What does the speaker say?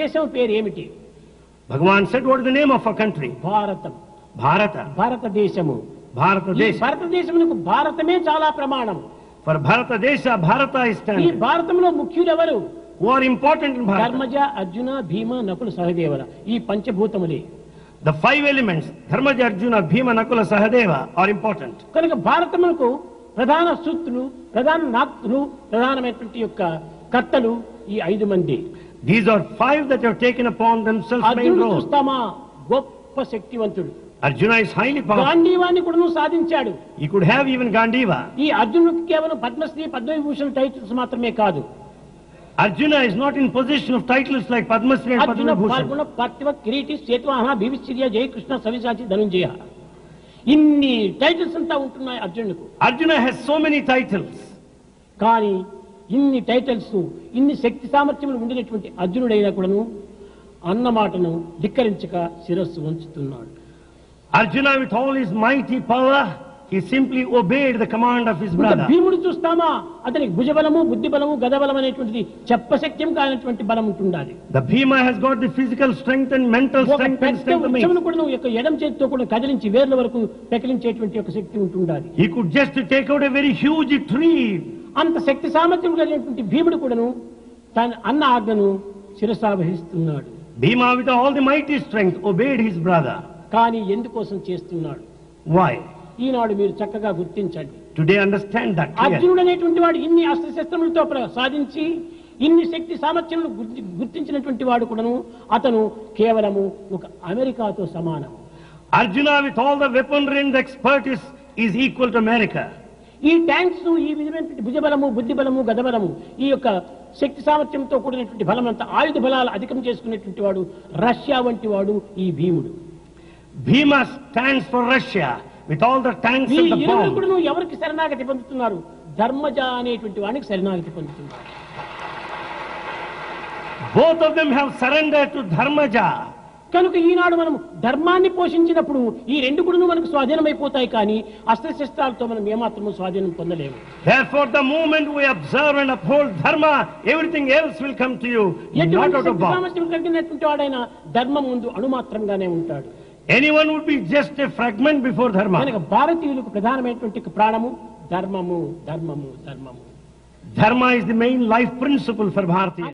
దేశం పేరు ఏమిటి Bhagavan said, what is the name of a country? Bharatam Bharata. భారతదేశము ఈ Bharatadesha. భారతదేశమునకు భారతమే చాలా ప్రమాణం For Bharatadesha, Bharata is ఈ standing. భారతంలో ముఖ్యులు ఎవరు Who are important in Bharata? Dharmaja Arjuna భీమ నకుల సహదేవర ఈ పంచభూతములే The five elements, Dharmaja, Arjuna, Bhima, Nakula, Sahadeva are important. కనుక భారతమునకు ప్రధాన సూత్రులు ప్రధాన నాక్తులు ప్రధానమైనటువంటి యొక్క కర్తలు ఈ ఐదు మంది These are five that have taken upon themselves main అర్జునుడు role. చూస్తామా గొప్ప శక్తివంతుడు Arjuna is highly powerful. గాంధీవాన్ని కూడా సాధించాడు He could have even Gandiva. ఈ అర్జునుడికి కేవలం పద్మశ్రీ పద్మవిభూషణ్ టైటిల్స్ మాత్రమే కాదు Arjuna is not in possession of titles like Padma Shri and Arjuna Padma Bhushan. పాల్గొన పార్థివ కిరీటి సేతువాహన భీవిశ్చర్య జయకృష్ణ సవిశాచి ధనుంజయ ఇన్ని టైటిల్స్ అంతా ఉంటున్నాయి అర్జునుడికి Arjuna has so many titles. కానీ ఇన్ని టైటిల్స్ ఇన్ని శక్తి సామర్థ్యములు ఉండినటువంటి అర్జునుడైనా కూడాను అన్న మాటను ధిక్కరించక శిరస్సు వంచుతున్నాడు Arjuna, with all his mighty power, he simply obeyed the command of his ఇంకా brother. భీముడు చూస్తామా అతనికి భుజబలము బుద్ధి బలము గదబలం అనేటువంటిది చెప్పశక్యం కానటువంటి బలం ఉంటుండాలి The Bhima has got the physical strength and mental ఒక strength and పెద్ద strength of వృక్షమును mind. కూడా నువ్వు యొక్క ఎడం చేతితో కూడా కదిలించి వేర్ల వరకు పెకిలించేటువంటి ఒక శక్తి ఉంటుండాలి He could just take out a very huge tree. అంత శక్తి సామర్థ్యం కలిగినటువంటి భీముడు కూడాను తన అన్న ఆజ్ఞను శిరసావహిస్తున్నాడు Bhima, with all the mighty strength, obeyed his brother. కానీ ఎందుకోసం చేస్తున్నాడు Why? ఈనాడు మీరు చక్కగా గుర్తించండి Today, understand that clearly. అర్జునుడు అనేటువంటి వాడు ఇన్ని అస్త్రశస్త్రములతో ప్ర- సాధించి ఇన్ని శక్తి సామర్థ్యములు గుర్తి- గుర్తించినటువంటి వాడు కూడాను అతను కేవలము ఒక అమెరికాతో సమానం Arjuna, with all the weaponry and expertise, is equal to America. ఈ ట్యాంక్స్ ఈ విధమైనటువంటి భుజబలము బుద్ధిబలము గదబలము ఈ యొక్క శక్తి సామర్థ్యంతో కూడినటువంటి బలమంతా ఆయుధ బలాలు అధికం చేసుకునేటువంటి వాడు రష్యా వంటి వాడు ఈ భీముడు Bhima stands for Russia with all the tanks ఈ and the ఇరువురు bombs. కూడా ఎవరికి శరణాగతి పొందుతున్నారు ధర్మజ అనేటువంటి వానికి శరణాగతి పొందుతున్నారు Both of them have surrendered to Dharmaja. కనుక ఈనాడు మనం ధర్మాన్ని పోషించినప్పుడు ఈ రెండు కూడా మనకు స్వాధీనమైపోతాయి కానీ అస్త్రశస్త్రాలతో మనం ఏమాత్రము స్వాధీనం పొందలేము Therefore, the moment we observe and uphold Dharma, everything else will come to you, not ఎటువంటి out of శక్తి bounds. సామర్థ్యం కలిగినటువంటి వాడైనా ధర్మం ముందు అణుమాత్రంగానే ఉంటాడు Anyone would be just a fragment before Dharma. కనుక భారతీయులకు ప్రధానమైనటువంటి ప్రాణము ధర్మము ధర్మము ధర్మము Dharma is the main life principle for Bharatiya.